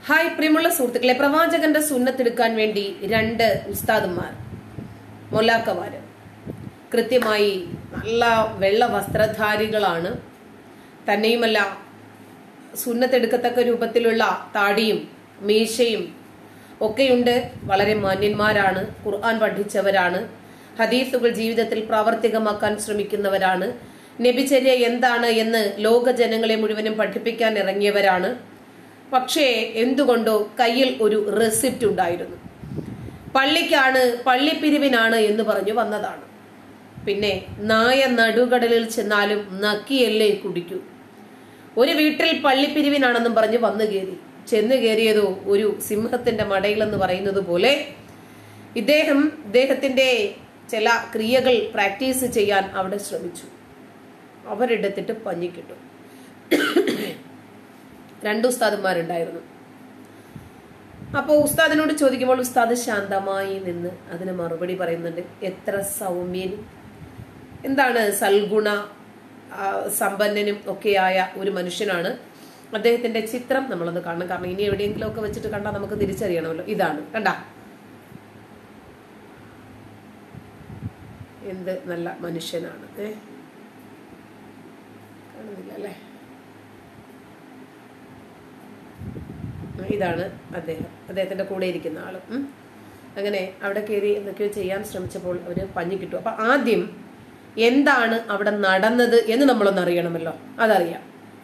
Hi പ്രിയമുള്ള സുഹൃത്തുക്കളെ പ്രവാചകന്റെ സുന്നത്തെടുക്കാൻ വേണ്ടി രണ്ട് ഉസ്താദന്മാർ മൊല്ലാക്കമാര് കൃത്യമായി നല്ല വെള്ള വസ്ത്രധാരികളാണ് തന്നെയുമല്ല സുന്നത്തെടുക്കത്തക്ക രൂപത്തിലുള്ള താടിയും മീശയും ഒക്കെയുണ്ട് വളരെ മാന്യന്മാരാണ് ഖുർആൻ പഠിച്ചവരാണ് ഹദീസുകൾ ജീവിതത്തിൽ പ്രാവർത്തികമാക്കാൻ ശ്രമിക്കുന്നവരാണ് നബിചര്യ എന്താണ് എന്ന് ലോക ജനങ്ങളെ മുഴുവനും പഠിപ്പിക്കാൻ ഇറങ്ങിയവരാണ് പക്ഷേ എന്തുകൊണ്ടോ കയ്യിൽ ഒരു റെസിപ്റ്റ് ഉണ്ടായിരുന്നു പള്ളിക്കാണ് പള്ളിപ്പിരിവിനാണ് എന്ന് പറഞ്ഞു വന്നതാണ് പിന്നെ നായ നടുകടലിൽ ചെന്നാലും നക്കിയല്ലേ കുടിക്കൂ ഒരു വീട്ടിൽ പള്ളിപ്പിരിവിനാണെന്നും പറഞ്ഞ് വന്നു കയറി ചെന്ന് കയറിയതോ ഒരു സിംഹത്തിന്റെ മടയിലെന്ന് പറയുന്നത് പോലെ ഇദ്ദേഹം ഇദ്ദേഹത്തിന്റെ ചില ക്രിയകൾ പ്രാക്ടീസ് ചെയ്യാൻ അവിടെ ശ്രമിച്ചു അവരെടുത്തിട്ട് പഞ്ഞിക്കിട്ടു രണ്ട് ഉസ്താദന്മാരുണ്ടായിരുന്നു അപ്പോൾ ഉസ്താദിനോട് ചോദിക്കുമ്പോൾ ഉസ്താദ് ശാന്തമായി നിന്ന് അതിന് മറുപടി പറയുന്നുണ്ട് എത്ര സൗമ്യനും എന്താണ് സൽഗുണ ആ, സമ്പന്നനും ഒക്കെയായ ഒരു മനുഷ്യനാണ് അദ്ദേഹത്തിന്റെ ചിത്രം നമ്മളൊന്ന് കാണണം കാരണം ഇനി എവിടെയെങ്കിലും ഒക്കെ വെച്ചിട്ട് കണ്ടാൽ നമുക്ക് തിരിച്ചറിയണമല്ലോ ഇതാണ് കണ്ട എന്ത് നല്ല മനുഷ്യനാണ് ഏ കാണുന്നില്ല അല്ലേ ഇതാണ് അദ്ദേഹം അദ്ദേഹത്തിന്റെ കൂടെ ഇരിക്കുന്ന ആള് ഉം. അങ്ങനെ അവിടെ കയറി എന്തൊക്കെയോ ചെയ്യാൻ ശ്രമിച്ചപ്പോൾ അവര് പഞ്ഞു കിട്ടും അപ്പൊ ആദ്യം എന്താണ് അവിടെ നടന്നത് എന്ന് നമ്മളൊന്ന് അറിയണമല്ലോ അതറിയാം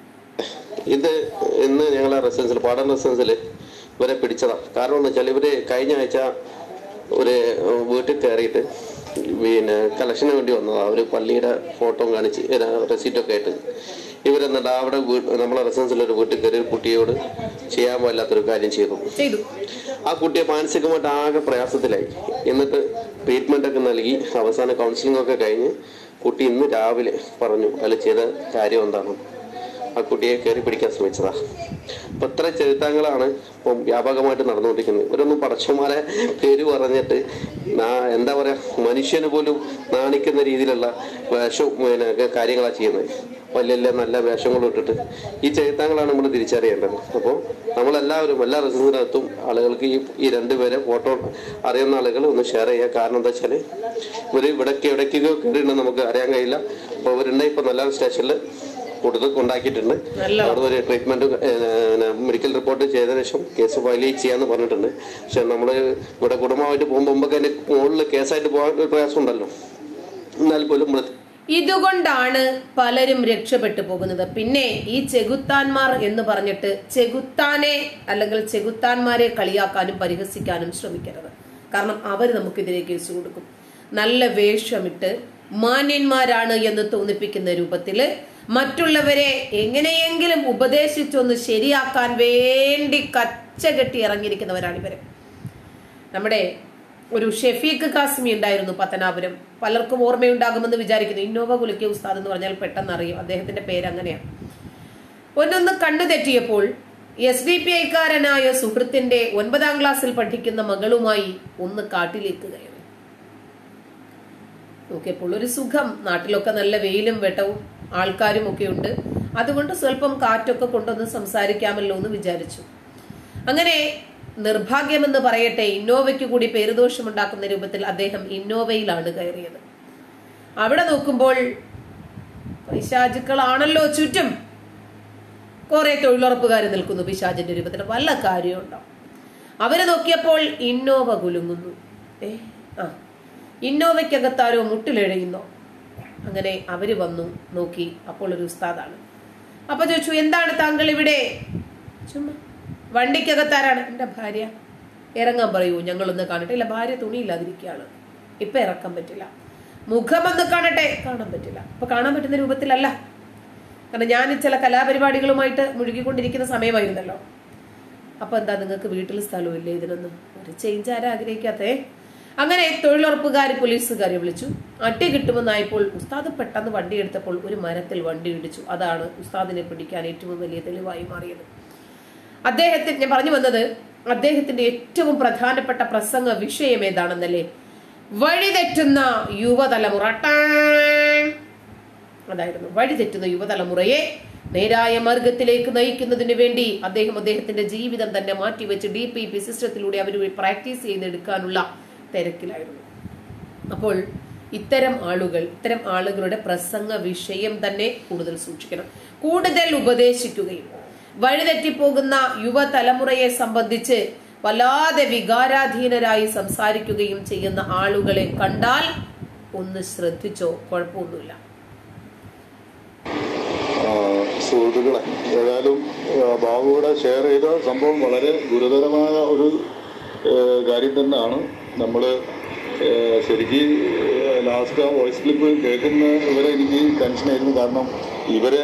ഇത് ഇന്ന് ഞങ്ങളെ റെസിഡൻസിൽ പാടൻ റെസിഡൻസിൽ ഇവരെ പിടിച്ചതാ കാരണം എന്ന് വെച്ചാൽ ഇവര് കഴിഞ്ഞ ആഴ്ച ഒരു വീട്ടിൽ കയറിയിട്ട് പിന്നെ കളക്ഷന് വേണ്ടി വന്നതാ ഒരു പള്ളിയുടെ ഫോട്ടോ കാണിച്ച് റെസീറ്റൊക്കെ ആയിട്ട് ഇവരെന്നിട്ട് അവിടെ വീ- നമ്മളെ റെസിഡൻസിൽ ഒരു വീട്ടിൽ കയറി ഒരു കുട്ടിയോട് ചെയ്യാൻ പാടില്ലാത്തൊരു കാര്യം ചെയ്തു ചെയ്തു ആ കുട്ടിയെ മാനസികമായിട്ട് ആകെ പ്രയാസത്തിലായി എന്നിട്ട് ട്രീറ്റ്മെന്റ് ഒക്കെ നൽകി അവസാന കൗൺസിലിംഗ് ഒക്കെ കഴിഞ്ഞ് കുട്ടി ഇന്ന് രാവിലെ പറഞ്ഞു അതിൽ ചെയ്ത കാര്യം എന്താണ് ആ കുട്ടിയെ കയറി പിടിക്കാൻ ശ്രമിച്ചതാ അപ്പൊ ഇത്ര ചെറുത്താങ്ങളാണ് ഇപ്പം വ്യാപകമായിട്ട് നടന്നുകൊണ്ടിരിക്കുന്നത് ഇവരൊന്നും പടച്ചന്മാരെ പേര് പറഞ്ഞിട്ട് നാ- എന്താ പറയാ മനുഷ്യന് പോലും നാണിക്കുന്ന രീതിയിലുള്ള വേഷവും പിന്നെ കാര്യങ്ങളാണ് ചെയ്യുന്നത് വലിയ വലിയ നല്ല വേഷങ്ങളും ഇട്ടിട്ട് ഈ ചെറുത്താങ്ങളാണ് നമ്മൾ തിരിച്ചറിയേണ്ടത് അപ്പോൾ നമ്മളെല്ലാവരും എല്ലാ റെസിഡൻസിനകത്തും ആളുകൾക്ക് ഈ ഈ രണ്ടുപേരെ ഫോട്ടോ അറിയുന്ന ആളുകൾ ഒന്ന് ഷെയർ ചെയ്യുക കാരണം എന്താ വെച്ചാൽ ഇവർ ഇവിടേക്ക് എവിടേക്കൊക്കെ കയറിയിട്ട് നമുക്ക് അറിയാൻ കഴിയില്ല അപ്പോൾ ഇവരുണ്ട് ഇപ്പോൾ നല്ല സ്റ്റേഷനിൽ കൂടുതൽ കൊണ്ടാക്കിയിട്ടുണ്ട് നല്ല അവിടെ ഒരു ട്രീറ്റ്മെന്റ് മെഡിക്കൽ റിപ്പോർട്ട് ചെയ്തതിനു ശേഷം കേസ് ഫയൽ ചെയ്യാന്ന് പറഞ്ഞിട്ടുണ്ട് പക്ഷെ നമ്മൾ ഇവിടെ കുടുംബമായിട്ട് പോകുമ്പോൾ മുമ്പൊക്കെ അതിന്റെ മുകളിൽ കേസായിട്ട് പോകാൻ ഒരു പ്രയാസം ഉണ്ടല്ലോ എന്നാൽ പോലും നമ്മൾ ഇതുകൊണ്ടാണ് പലരും രക്ഷപ്പെട്ടു പോകുന്നത് പിന്നെ ഈ ചെകുത്താന്മാർ എന്ന് പറഞ്ഞിട്ട് ചെകുത്താനെ അല്ലെങ്കിൽ ചെകുത്താന്മാരെ കളിയാക്കാനും പരിഹസിക്കാനും ശ്രമിക്കരുത് കാരണം അവർ നമുക്കെതിരെ കേസ് കൊടുക്കും നല്ല വേഷമിട്ട് മാന്യന്മാരാണ് എന്ന് തോന്നിപ്പിക്കുന്ന രൂപത്തില് മറ്റുള്ളവരെ എങ്ങനെയെങ്കിലും ഉപദേശിച്ചൊന്ന് ശരിയാക്കാൻ വേണ്ടി കച്ചകെട്ടി ഇറങ്ങിയിരിക്കുന്നവരാണ് ഇവര് നമ്മുടെ ഒരു ഷെഫീഖ് കാസിമി ഉണ്ടായിരുന്നു പത്തനാപുരം പലർക്കും ഓർമ്മയുണ്ടാകുമെന്ന് വിചാരിക്കുന്നു ഇന്നോവ കുലിക്ക ഉസ്താദ് എന്ന് പറഞ്ഞാൽ പെട്ടെന്ന് അറിയും അദ്ദേഹത്തിന്റെ പേര് അങ്ങനെയാണ് ഒന്നൊന്ന് കണ്ണു തെറ്റിയപ്പോൾ എസ് ഡി പി ഐക്കാരനായ സുഹൃത്തിന്റെ ഒൻപതാം ക്ലാസ്സിൽ പഠിക്കുന്ന മകളുമായി ഒന്ന് കാട്ടിലേക്ക് കയറി നോക്കിയപ്പോൾ ഒരു സുഖം നാട്ടിലൊക്കെ നല്ല വെയിലും വെട്ടവും ആൾക്കാരും ഒക്കെ ഉണ്ട് അതുകൊണ്ട് സ്വല്പം കാറ്റൊക്കെ കൊണ്ടൊന്ന് സംസാരിക്കാമല്ലോ എന്ന് വിചാരിച്ചു അങ്ങനെ നിർഭാഗ്യമെന്ന് പറയട്ടെ ഇന്നോവയ്ക്ക് കൂടി പേരുദോഷമുണ്ടാക്കുന്ന രൂപത്തിൽ അദ്ദേഹം ഇന്നോവയിലാണ് കയറിയത് അവിടെ നോക്കുമ്പോൾ പൈശാചുക്കളാണല്ലോ ചുറ്റും കുറെ തൊഴിലുറപ്പുകാർ നിൽക്കുന്നു പിശാചിന്റെ രൂപത്തിൽ വല്ല കാര്യമുണ്ടോ അവര് നോക്കിയപ്പോൾ ഇന്നോവ കുലുങ്ങുന്നു ഏ ആ ഇന്നോവയ്ക്കകത്താരോ മുട്ടിലെഴയുന്നോ അങ്ങനെ അവര് വന്നു നോക്കി അപ്പോൾ ഒരു ഉസ്താദാണ് അപ്പൊ ചോദിച്ചു എന്താണ് താങ്കൾ ഇവിടെ ചുമ്മാ വണ്ടിക്കകത്താരാണ് എന്റെ ഭാര്യ ഇറങ്ങാൻ പറയൂ ഞങ്ങളൊന്ന് കാണട്ടെ ഇല്ല ഭാര്യ തുണിയില്ലാതിരിക്കുകയാണ് ഇപ്പൊ ഇറക്കാൻ പറ്റില്ല മുഖമൊന്ന് കാണട്ടെ കാണാൻ പറ്റില്ല അപ്പൊ കാണാൻ പറ്റുന്ന രൂപത്തിലല്ല കാരണം ഞാൻ ചില കലാപരിപാടികളുമായിട്ട് മുഴുകിക്കൊണ്ടിരിക്കുന്ന സമയമായിരുന്നല്ലോ അപ്പൊ എന്താ നിങ്ങൾക്ക് വീട്ടിൽ സ്ഥലമില്ലേ ഇതിനൊന്നും ഒരു ചേഞ്ച് ആരാ ആഗ്രഹിക്കാത്തേ അങ്ങനെ തൊഴിലുറപ്പുകാർ പോലീസുകാരെ വിളിച്ചു അട്ടി കിട്ടുമെന്നായപ്പോൾ ഉസ്താദ് പെട്ടെന്ന് വണ്ടി എടുത്തപ്പോൾ ഒരു മരത്തിൽ വണ്ടി ഇടിച്ചു അതാണ് ഉസ്താദിനെ പിടിക്കാൻ ഏറ്റവും വലിയ തെളിവായി മാറിയത് അദ്ദേഹത്തിന് ഞാൻ പറഞ്ഞു വന്നത് അദ്ദേഹത്തിന്റെ ഏറ്റവും പ്രധാനപ്പെട്ട പ്രസംഗ വിഷയം ഏതാണെന്നല്ലേ വഴിതെറ്റുന്ന യുവതലമുറ ടാങ്. അതായിരുന്നു വഴിതെറ്റുന്ന യുവതലമുറയെ നേരായ മാർഗത്തിലേക്ക് നയിക്കുന്നതിന് വേണ്ടി അദ്ദേഹം അദ്ദേഹത്തിന്റെ ജീവിതം തന്നെ മാറ്റിവെച്ച് ഡി പി പി സിസ്റ്റത്തിലൂടെ അവർ പ്രാക്ടീസ് ചെയ്തെടുക്കാനുള്ള തിരക്കിലായിരുന്നു അപ്പോൾ ഇത്തരം ആളുകൾ ഇത്തരം ആളുകളുടെ പ്രസംഗ വിഷയം തന്നെ കൂടുതൽ സൂക്ഷിക്കണം കൂടുതൽ ഉപദേശിക്കുകയും വഴിതെറ്റിപ്പോകുന്ന യുവതലമുറയെ സംബന്ധിച്ച് വല്ലാതെ വികാരാധീനരായി സംസാരിക്കുകയും ചെയ്യുന്ന ആളുകളെ കണ്ടാൽ ഒന്ന് ശ്രദ്ധിച്ചോ കുഴപ്പമൊന്നുമില്ല ആ, സുഹൃത്തുക്കളെ ഏതായാലും ആ, ബാബുവിടെ ഷെയർ ചെയ്ത സംഭവം വളരെ ഗുരുതരമായ ഒരു ഏ, കാര്യം തന്നെയാണ് നമ്മൾ ശരിക്ക് ലാസ്റ്റ് ആ വോയിസ് ക്ലിപ്പ് കേൾക്കുന്ന ഇവരെ എനിക്ക് ടെൻഷനായിരുന്നു കാരണം ഇവരെ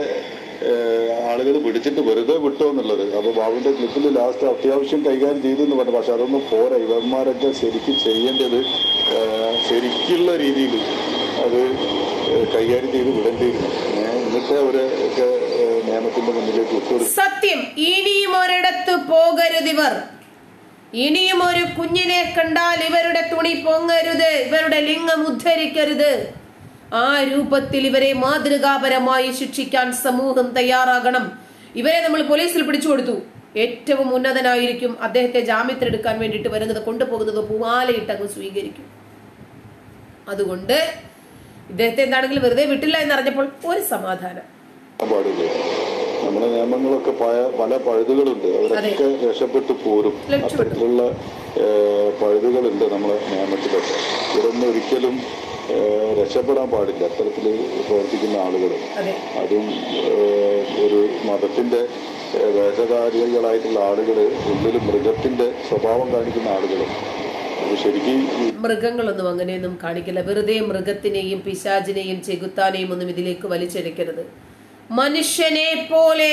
ആളുകൾ പിടിച്ചിട്ട് വെറുതെ വിട്ടോ എന്നുള്ളത് അപ്പോൾ ബാബുവിന്റെ ക്ലിപ്പിൽ ലാസ്റ്റ് അത്യാവശ്യം കൈകാര്യം ചെയ്തു എന്ന് പറഞ്ഞു പക്ഷെ അതൊന്നും പോരാ ഇവന്മാരൊക്കെ ശരിക്ക് ചെയ്യേണ്ടത് ഏ, ശരിക്കുള്ള രീതിയിൽ അത് ഏ, കൈകാര്യം ചെയ്ത് വിടേണ്ടിയിരുന്നു ഏ, എന്നിട്ട് അവരെ ഒക്കെ ഏ, നിയമത്തിന്റെ മുന്നിലേക്ക് വിട്ടുകൊടുക്കും സത്യം ഇനിയും ഒരിടത്ത് പോകരുതിവർ ഇനിയും ഒരു കുഞ്ഞിനെ കണ്ടാൽ ഇവരുടെ തുണി പൊങ്ങരുത് ഇവരുടെ ലിംഗം ഉദ്ധരിക്കരുത് ആ രൂപത്തിൽ ഇവരെ മാതൃകാപരമായി ശിക്ഷിക്കാൻ സമൂഹം തയ്യാറാകണം ഇവരെ നമ്മൾ പോലീസിൽ പിടിച്ചു കൊടുത്തു ഏറ്റവും ഉന്നതനായിരിക്കും അദ്ദേഹത്തെ ജാമ്യത്തിലെടുക്കാൻ വേണ്ടിയിട്ട് വരുന്നത് കൊണ്ടുപോകുന്നത് പൂമാലയിട്ട് അങ്ങ് സ്വീകരിക്കും അതുകൊണ്ട് ഇദ്ദേഹത്തെ എന്താണെങ്കിലും വെറുതെ വിട്ടില്ല എന്നറിഞ്ഞപ്പോൾ ഒരു സമാധാനം പാടില്ല നമ്മുടെ നിയമങ്ങളൊക്കെ പഴ- പല പഴുതുകളുണ്ട് അവരൊക്കെ രക്ഷപ്പെട്ടു പോരും രക്ഷപ്പെട്ടു. അത്തരത്തിലുള്ള ഏ, പഴുതുകളുണ്ട് നമ്മളെ നിയമത്തിലൊക്കെ ഇതൊന്നും ഒരിക്കലും ഏ, രക്ഷപ്പെടാൻ പാടില്ല അത്തരത്തിൽ പ്രവർത്തിക്കുന്ന ആളുകൾ അതെ അതും ഏഹ്, ഒരു മതത്തിന്റെ ഏഹ്, വേഷധാരികളായിട്ടുള്ള ആളുകൾ ഉള്ളിൽ മൃഗത്തിന്റെ സ്വഭാവം കാണിക്കുന്ന ആളുകളും അത് ശരിക്കും ഈ മൃഗങ്ങളൊന്നും അങ്ങനെയൊന്നും കാണിക്കില്ല വെറുതെ മൃഗത്തിനെയും പിശാചിനെയും ചെകുത്താനെയും ഒന്നും ഇതിലേക്ക് വലിച്ചെടുക്കരുത് മനുഷ്യനെ പോലെ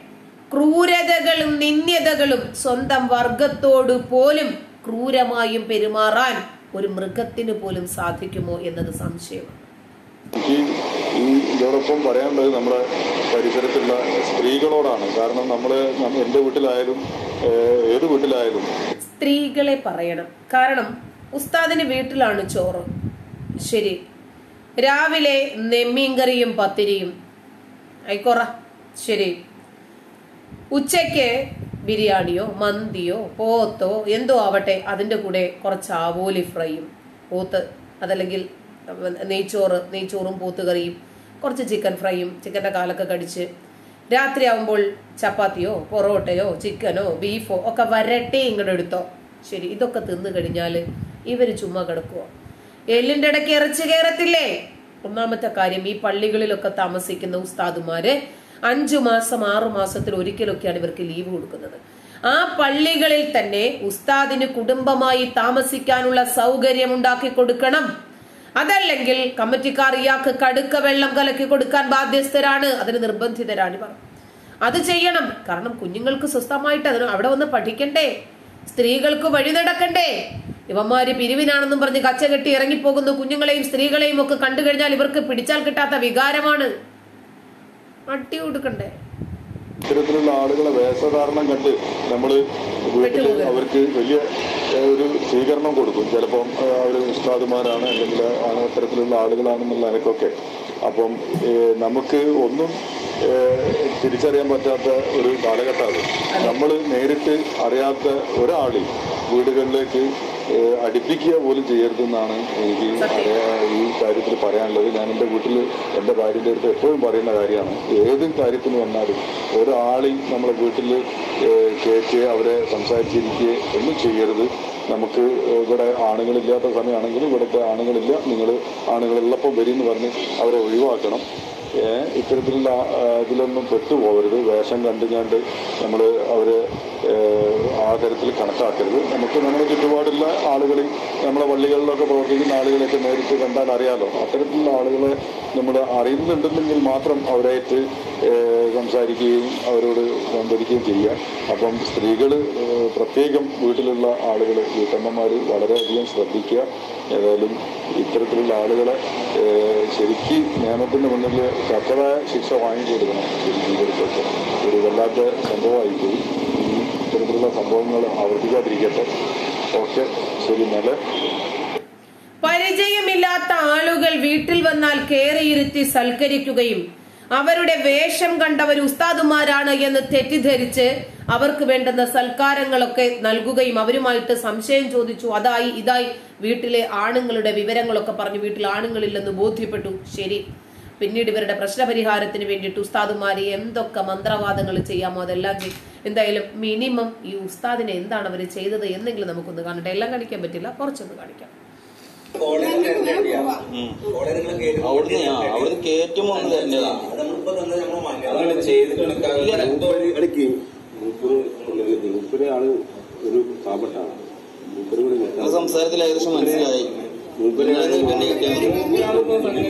ക്രൂരതകളും നിന്ദ്യതകളും സ്വന്തം വർഗത്തോട് പോലും ക്രൂരമായും പെരുമാറാൻ ഒരു മൃഗത്തിന് പോലും സാധിക്കുമോ എന്നത് സംശയമാണ് എനിക്ക് ഈ ഇതോടൊപ്പം പറയാനുള്ളത് നമ്മുടെ പരിസരത്തുള്ള സ്ത്രീകളോടാണ് കാരണം നമ്മൾ എൻ്റെ വീട്ടിലായാലും ഏഹ്, ഏത് വീട്ടിലായാലും സ്ത്രീകളെ പറയണം കാരണം ഉസ്താദിന് വീട്ടിലാണ് ചോറ് ശരി രാവിലെ നെമ്മീൻകറിയും പത്തിരിയും ആയിക്കോറ ശരി ഉച്ചയ്ക്ക് ബിരിയാണിയോ മന്തിയോ പോത്തോ എന്തോ ആവട്ടെ അതിൻ്റെ കൂടെ കുറച്ച് ആവോലി ഫ്രൈയും പോത്ത് അതല്ലെങ്കിൽ നെയ്ച്ചോറ് നെയ്ച്ചോറും പോത്തുകറിയും കുറച്ച് ചിക്കൻ ഫ്രൈയും ചിക്കൻ്റെ കാലൊക്കെ കടിച്ച് രാത്രിയാവുമ്പോൾ ചപ്പാത്തിയോ പൊറോട്ടയോ ചിക്കനോ ബീഫോ ഒക്കെ വരട്ടെ ഇങ്ങോട്ട് എടുത്തോ ശരി ഇതൊക്കെ തിന്നു കഴിഞ്ഞാൽ ഇവർ ചുമ്മാ കിടക്കുവോ എല്ലിൻ്റെ ഇടയ്ക്ക് ഇറച്ചി കയറത്തില്ലേ ഒന്നാമത്തെ കാര്യം ഈ പള്ളികളിലൊക്കെ താമസിക്കുന്ന ഉസ്താദുമാര് അഞ്ചു മാസം ആറു മാസത്തിൽ ഒരിക്കലൊക്കെയാണ് ഇവർക്ക് ലീവ് കൊടുക്കുന്നത് ആ പള്ളികളിൽ തന്നെ ഉസ്താദിന് കുടുംബമായി താമസിക്കാനുള്ള സൗകര്യം ഉണ്ടാക്കി കൊടുക്കണം അതല്ലെങ്കിൽ കമ്മിറ്റിക്കാർ ഇയാൾക്ക് കടുക്ക വെള്ളം കലക്കി കൊടുക്കാൻ ബാധ്യസ്ഥരാണ് അതിന് നിർബന്ധിതരാണ് ഇവർ അത് ചെയ്യണം കാരണം കുഞ്ഞുങ്ങൾക്ക് സ്വസ്ഥമായിട്ട് അതിന് അവിടെ വന്ന് പഠിക്കണ്ടേ സ്ത്രീകൾക്ക് വഴി നടക്കണ്ടേ ഇവന്മാര് പിരിവിനാണെന്നും പറഞ്ഞ് കച്ച കെട്ടി ഇറങ്ങിപ്പോകുന്ന കുഞ്ഞുങ്ങളെയും സ്ത്രീകളെയും ഒക്കെ കണ്ടു കഴിഞ്ഞാൽ ഇവർക്ക് പിടിച്ചാൽ കിട്ടാത്ത വികാരമാണ് അട്ടി കൊടുക്കണ്ടേ ഇത്തരത്തിലുള്ള ആളുകളെ വേഷധാരണം കണ്ട് നമ്മൾ വീട്ടിൽ വിട്ടുപോകരുത്. അവർക്ക് വലിയ ഏഹ്, ഒരു സ്വീകരണം കൊടുക്കും ചിലപ്പം അവർ ഉസ്താദുമാരാണ് അല്ലെങ്കിൽ ആണ് അത്തരത്തിലുള്ള ആളുകളാണെന്നുള്ള എനിക്കൊക്കെ അപ്പം ഏഹ്, നമുക്ക് ഒന്നും ഏഹ്, തിരിച്ചറിയാൻ പറ്റാത്ത ഒരു കാലഘട്ടമാണ് നമ്മൾ നേരിട്ട് അറിയാത്ത ഒരാളെയും വീടുകളിലേക്ക് ഏഹ്, അടുപ്പിക്കുക പോലും ചെയ്യരുതെന്നാണ് എനിക്ക് അറിയാ- ഈ കാര്യത്തിൽ പറയാനുള്ളത് ഞാൻ എൻ്റെ വീട്ടിൽ എൻ്റെ ഭാര്യൻ്റെ അടുത്ത് എപ്പോഴും പറയുന്ന കാര്യമാണ് ഏത് കാര്യത്തിന് വന്നാലും ഒരാളെയും നമ്മളെ വീട്ടിൽ കയറ്റുക അവരെ സംസാരിച്ചിരിക്കുക ഒന്നും ചെയ്യരുത് നമുക്ക് ഇവിടെ ആണുങ്ങളില്ലാത്ത സമയമാണെങ്കിൽ ഇവിടുത്തെ ആണുങ്ങളില്ല നിങ്ങൾ ആണുങ്ങളുള്ളപ്പം വരും എന്ന് പറഞ്ഞ് അവരെ ഒഴിവാക്കണം ഏഹ് ഇത്തരത്തിലുള്ള ആ, ഇതിലൊന്നും പെട്ടുപോകരുത് വേഷം കണ്ടുകൊണ്ട് നമ്മൾ അവരെ ഏഹ്, ആ തരത്തിൽ കണക്കാക്കരുത് നമുക്ക് നമ്മുടെ ചുറ്റുപാടുള്ള ആളുകളിൽ നമ്മുടെ പള്ളികളിലൊക്കെ പ്രവർത്തിക്കുന്ന ആളുകളെയൊക്കെ നേരിട്ട് കണ്ടാൽ അറിയാലോ അത്തരത്തിലുള്ള ആളുകളെ നമ്മൾ അറിയുന്നുണ്ടെങ്കിൽ മാത്രം അവരായിട്ട് ഏഹ്, സംസാരിക്കുകയും അവരോട് സംവദിക്കുകയും ചെയ്യുക അപ്പം സ്ത്രീകൾ പ്രത്യേകം വീട്ടിലുള്ള ആളുകൾ വീട്ടമ്മമാർ വളരെയധികം ശ്രദ്ധിക്കുക ഏതായാലും ഇത്തരത്തിലുള്ള ആളുകളെ ഏഹ്, ശരിക്ക് നിയമത്തിന് മുന്നിൽ തക്കതായ ശിക്ഷ വാങ്ങിക്കൊടുക്കണം ശരിക്കും ഇവർക്കൊക്കെ ഒരു വല്ലാത്ത സംഭവമായിപ്പോയി ഈ ഇത്തരത്തിലുള്ള സംഭവങ്ങൾ ആവർത്തിക്കാതിരിക്കട്ടെ ഓക്കെ ശരി നല്ല പരിചയമില്ലാത്ത ആളുകൾ വീട്ടിൽ വന്നാൽ കയറിയിരുത്തി സൽക്കരിക്കുകയും അവരുടെ വേഷം കണ്ടവർ ഉസ്താദുമാരാണ് എന്ന് തെറ്റിദ്ധരിച്ച് അവർക്ക് വേണ്ടുന്ന സൽക്കാരങ്ങളൊക്കെ നൽകുകയും അവരുമായിട്ട് സംശയം ചോദിച്ചു അതായി ഇതായി വീട്ടിലെ ആണുങ്ങളുടെ വിവരങ്ങളൊക്കെ പറഞ്ഞു വീട്ടിൽ ആണുങ്ങളില്ലെന്ന് ബോധ്യപ്പെട്ടു ശരി പിന്നീട് ഇവരുടെ പ്രശ്നപരിഹാരത്തിന് വേണ്ടിയിട്ട് ഉസ്താദുമാരെ എന്തൊക്കെ മന്ത്രവാദങ്ങൾ ചെയ്യാമോ അതെല്ലാം ചെയ്യും എന്തായാലും മിനിമം ഈ ഉസ്താദിനെ എന്താണ് അവർ ചെയ്തത് എന്നെങ്കിലും നമുക്കൊന്ന് കാണട്ടെ എല്ലാം കാണിക്കാൻ പറ്റില്ല കുറച്ചൊന്ന് കാണിക്കാം അവിടുന്ന് ആ, അവിടുന്ന് കയറ്റുമ്പോ ഒന്ന് തരേണ്ടതാണ് അതാണ് ചെയ്തിട്ട് ഇടയ്ക്ക് മൂപ്പര് ഉള്ളത് മൂപ്പര് ആള് ഒരു പാവപ്പെട്ടാണ് മൂപ്പര് കൂടി നിങ്ങളെ നിർത്താൻ സംസാരത്തിൽ ഏകദേശം മനസ്സിലായി മൂപ്പര് പിന്നെ അത് പിന്നെ കിട്ടിയാൽ മതി.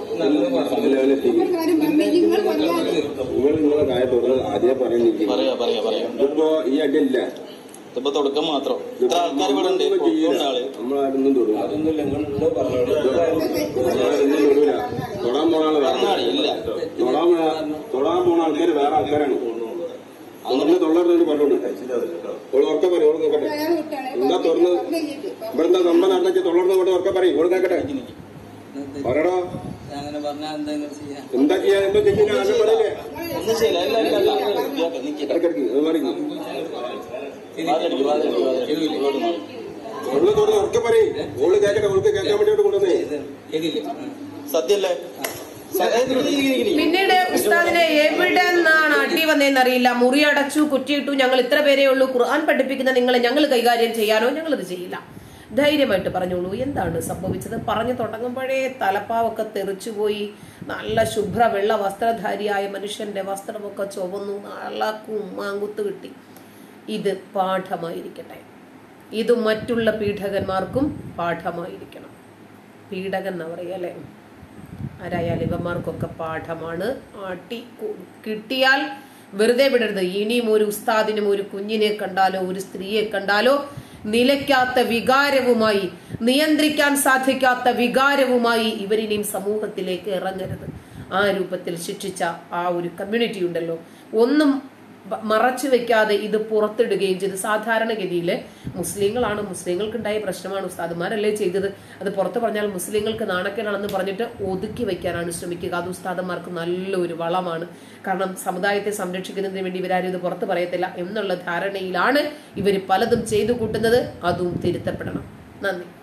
നിങ്ങൾ നിങ്ങളെ കായ തുറന്ന് ആദ്യം പറയുന്നില്ല പറയാ പറയാ പറയാ ഇതിപ്പോ ഈ അടിയല്ല ഇതിപ്പോ തുടക്കം മാത്രം ഇത്ര ആൾക്കാർ ഇവിടെ ഉണ്ട് പുറത്തുണ്ട് ആള് നമ്മളാരൊന്നും തൊടുക അതൊന്നും നിങ്ങൾ പറഞ്ഞു നമ്മളാരൊന്നും തൊടൂല തൊടാൻ പോണ ആള് വേറെ പറഞ്ഞാടി ഇല്ല തൊടാൻ പോണ- തൊടാൻ പോണ ആൾക്കാർ വേറെ ആൾക്കാരാണ് അങ്ങനെ തൊള്ളറിനോട് പറഞ്ഞു ഓള് ഉറക്ക പറയും ഓള് നോക്കട്ടെ എന്താ തുറന്ന് ഇവിടെ എന്താ നമ്മ നടന്നു തൊള്ളർന്ന് കൊണ്ട് ഉറക്ക പറയും ഓള് കേക്കട്ടെ പറയടോ അങ്ങനെ പറഞ്ഞാൽ എന്താ ചെയ്യാ എന്താ ചെയ്യാ എന്താ ചെയ്യുന്ന ആദ്യം പറയില്ലേ ഒന്നും ചെയ്യില്ല അല്ല അല്ല അല്ല നിൽക്കില്ല ഇടയ്ക്കിടയ്ക്ക് അത് പറയും വാതിലടിക്ക് വാതിലടിക്ക് വാതിലടിക്ക് ഓള് തുറന്ന് ഉറക്ക പറയും ഓള് കേക്കട്ടെ ഓൾക്ക് കേൾക്കാൻ വേണ്ടിയിട്ട് കൊണ്ടുവന്നേ സത്യല്ലേ സ- ഏ, ഇരിക്ക്, ഇരിക്ക്, ഇരിക്ക്, ഇരിക്ക്. പിന്നീട് ഉസ്താദിനെ എവിടെ നിന്നാണ് അടി വന്നതെന്ന് അറിയില്ല മുറി അടച്ചു കുറ്റിയിട്ടു ഞങ്ങൾ ഇത്ര പേരേ ഉള്ളൂ ഖുർആൻ പഠിപ്പിക്കുന്ന നിങ്ങളെ ഞങ്ങൾ കൈകാര്യം ചെയ്യാനോ ഞങ്ങളത് ചെയ്യില്ല ധൈര്യമായിട്ട് പറഞ്ഞോളൂ എന്താണ് സംഭവിച്ചത് പറഞ്ഞു തുടങ്ങുമ്പോഴേ തലപ്പാവൊക്കെ തെറിച്ചുപോയി നല്ല ശുഭ്ര വെള്ള വസ്ത്രധാരിയായ മനുഷ്യന്റെ വസ്ത്രമൊക്കെ ചുവന്നു നല്ല കുമ്മാങ്കുത്ത് കിട്ടി ഇത് പാഠമായിരിക്കട്ടെ ഇത് മറ്റുള്ള പീഡകന്മാർക്കും പാഠമായിരിക്കണം പീഡകൻ എന്നാ പറയുക അല്ലേ ആരായാലും ഇവന്മാർക്കൊക്കെ പാഠമാണ് ആട്ടി കു- കിട്ടിയാൽ വെറുതെ വിടരുത് ഇനിയും ഒരു ഉസ്താദിനും ഒരു കുഞ്ഞിനെ കണ്ടാലോ ഒരു സ്ത്രീയെ കണ്ടാലോ നിലയ്ക്കാത്ത വികാരവുമായി നിയന്ത്രിക്കാൻ സാധിക്കാത്ത വികാരവുമായി ഇവരിനിയും സമൂഹത്തിലേക്ക് ഇറങ്ങരുത് ആ രൂപത്തിൽ ശിക്ഷിച്ച ആ ഒരു കമ്മ്യൂണിറ്റി ഉണ്ടല്ലോ ഒന്നും ബ- മറച്ചു വെക്കാതെ ഇത് പുറത്തിടുകയും ചെയ്തു സാധാരണഗതിയിൽ മുസ്ലിങ്ങളാണ് മുസ്ലിങ്ങൾക്കുണ്ടായ പ്രശ്നമാണ് ഉസ്താദുമാരല്ലേ ചെയ്തത് അത് പുറത്ത് പറഞ്ഞാൽ മുസ്ലിങ്ങൾക്ക് നാണക്കേടാണെന്ന് പറഞ്ഞിട്ട് ഒതുക്കി വെക്കാനാണ് ശ്രമിക്കുക അത് ഉസ്താദന്മാർക്ക് നല്ലൊരു വളമാണ് കാരണം സമുദായത്തെ സംരക്ഷിക്കുന്നതിന് വേണ്ടി ഇവരാരും ഇത് പുറത്ത് പറയത്തില്ല എന്നുള്ള ധാരണയിലാണ് ഇവർ പലതും ചെയ്തു കൂട്ടുന്നത് അതും തിരുത്തപ്പെടണം നന്ദി